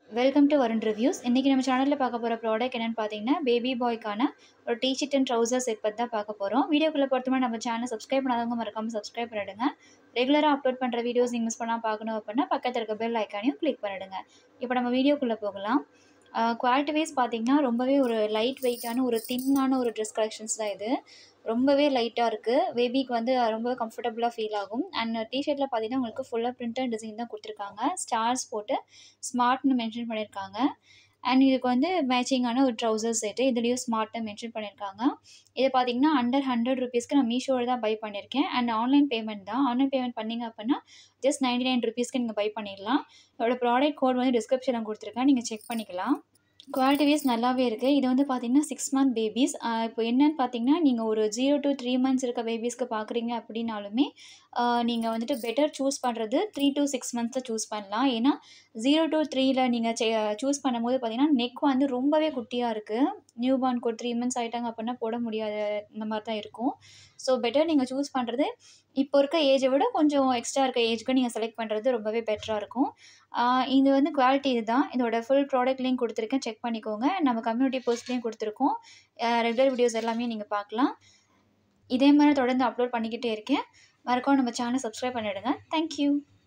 welcome to Varun reviews இன்றைக்கி நம்ம சேனலில் பார்க்க போகிற ப்ராடக்ட் என்னென்னு பார்த்தீங்கன்னா பேபி பாய்க்கான ஒரு டீஷர்ட் அண்ட் ட்ரௌசர் செட் பற்றி தான் பார்க்க போகிறோம் வீடியோக்குள்ளே பொறுத்தவரை நம்ம சேனல் சப்ஸ்கிரைப் பண்ணாதவங்க மறக்காமல் சப்ஸ்கிரைப் பண்ணிடுங்க ரெகுலராக அப்லோட் பண்ணுற வீடியோஸ் நீங்கள் மிஸ் பண்ணால் பார்க்கணும் அப்படின்னா பக்கத்தில் இருக்க பெல் ஐக்கானையும் கிளிக் பண்ணிடுங்க இப்போ நம்ம வீடியோக்குள்ளே போகலாம் குவாலிட்டி வைஸ் பார்த்தீங்கன்னா ரொம்பவே ஒரு லைட் வெயிட்டான ஒரு தின்னான ஒரு ட்ரெஸ் கலெக்ஷன்ஸ் தான் இது ரொம்பவே லைட்டாக இருக்குது பேபிக்கு வந்து ரொம்ப கம்ஃபர்டபுளாக ஃபீல் ஆகும் அண்ட் டிஷர்ட்டில் பார்த்தீங்கன்னா உங்களுக்கு ஃபுல்லாக பிரிண்ட் அண்ட் டிசைன் தான் கொடுத்துருக்காங்க ஸ்டார்ஸ் போட்டு ஸ்மார்ட்னு மென்ஷன் பண்ணியிருக்காங்க அண்ட் இதுக்கு வந்து மேட்சிங்கான ஒரு ட்ரௌசர் செட்டு இதுலேயும் ஸ்மார்ட்னு மென்ஷன் பண்ணியிருக்காங்க இது பார்த்தீங்கன்னா அண்டர் ஹண்ட்ரட் ருபீஸ்க்கு நான் மீஷோவில் தான் பை பண்ணியிருக்கேன் அண்ட் ஆன்லைன் பேமெண்ட் தான் ஆன்லைன் பேமெண்ட் பண்ணிங்க அப்படின்னா ஜஸ்ட் நைன்டி நைன் ருபீஸ்க்கு நீங்கள் பை பண்ணிடலாம் இதோட ப்ராடக்ட் கோட் வந்து டிஸ்கிரிப்ஷனில் கொடுத்துருக்கேன் நீங்கள் செக் பண்ணிக்கலாம் குவாலிட்டி வைஸ் நல்லாவே இருக்குது இது வந்து பார்த்திங்கன்னா சிக்ஸ் மந்த் பேபிஸ் இப்போ என்னன்னு பார்த்தீங்கன்னா நீங்கள் ஒரு ஜீரோ டு த்ரீ மந்த்ஸ் இருக்க பேபிஸ்க்கு பார்க்குறீங்க அப்படின்னாலுமே நீங்கள் வந்துட்டு பெட்டர் சூஸ் பண்ணுறது த்ரீ டு சிக்ஸ் மந்த்ஸை சூஸ் பண்ணலாம் ஏன்னா ஜீரோ டு த்ரீயில் நீங்கள் செ சூஸ் பண்ணும்போது பார்த்தீங்கன்னா நெக் வந்து ரொம்பவே குட்டியாக இருக்குது நியூ பார்ன் ஒரு த்ரீ மந்த்ஸ் ஆகிட்டாங்க அப்படின்னா போட முடியாத இந்த மாதிரி தான் இருக்கும் ஸோ பெட்டர் நீங்கள் சூஸ் பண்ணுறது இப்போ இருக்க ஏஜை விட கொஞ்சம் எக்ஸ்ட்ரா இருக்க ஏஜ்க்கு நீங்கள் செலக்ட் பண்ணுறது ரொம்பவே பெட்டராக இருக்கும் இது வந்து குவாலிட்டி இதுதான் இதோட ஃபுல் ப்ராடக்ட் லிங்க் கொடுத்துருக்கேன் செக் பண்ணிக்கோங்க நம்ம கம்யூனிட்டி போஸ்ட்லேயும் கொடுத்துருக்கோம் ரெகுலர் வீடியோஸ் எல்லாமே நீங்கள் பார்க்கலாம் இதே மாதிரி தொடர்ந்து அப்லோட் பண்ணிக்கிட்டே இருக்கேன் மறக்காம நம்ம சேனல் சப்ஸ்கிரைப் பண்ணிவிடுங்க தேங்க்யூ